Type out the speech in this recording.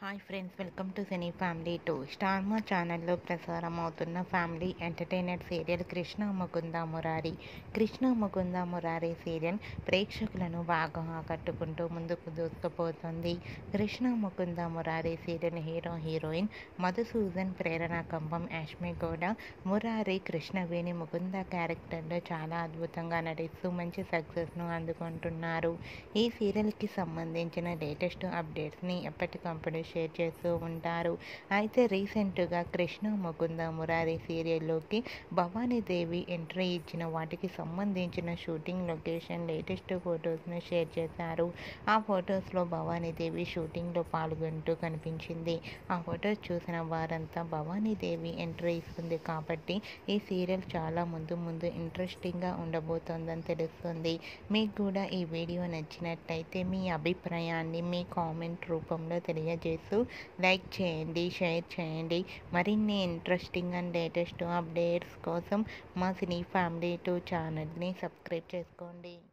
hi friends welcome to cine family two star Maa ఛానల్లో ప్రసారం అవుతున్న family entertainer serial Krishna Mukunda Murari Krishna Mukunda Murari serial ప్రేక్షకులను బాగా ఆకట్టుకుంటూ ముందుకు దూసుకుపోతుంది Krishna Mukunda Murari serial hero heroine Madhusudan Prerana Kambam Yashmi Gowda Murari Krishnaveni Mukunda క్యారెక్టర్లో చాలా అద్భుతంగా నటిస్తూ మంచి సక్సెస్ను అందుకుంటున్నారు ఈ సీరియల్కి సంబంధించిన లేటెస్ట్ అప్డేట్స్ని ఎప్పటికప్పుడు షేర్ చేస్తూ ఉంటారు అయితే రీసెంట్గా కృష్ణ ముకుంద మురారి సీరియల్లోకి భవానీదేవి ఎంట్రీ ఇచ్చిన వాటికి సంబంధించిన షూటింగ్ లొకేషన్ లేటెస్ట్ ఫొటోస్ను షేర్ చేశారు ఆ ఫొటోస్లో భవానీదేవి షూటింగ్లో పాల్గొంటూ కనిపించింది ఆ ఫొటోస్ చూసిన వారంతా భవానీదేవి ఎంట్రీ ఇస్తుంది కాబట్టి ఈ సీరియల్ చాలా ముందు ముందు ఇంట్రెస్టింగ్గా ఉండబోతోందని తెలుస్తుంది మీకు కూడా ఈ వీడియో నచ్చినట్టయితే మీ అభిప్రాయాన్ని మీ కామెంట్ రూపంలో తెలియజేస్తూ లైక్ చేయండి షేర్ చేయండి మరిన్ని ఇంట్రెస్టింగ్ అండ్ లేటెస్ట్ అప్డేట్స్ కోసం మా సినీ ఫ్యామిలీ టూ ఛానల్ని సబ్స్క్రైబ్ చేసుకోండి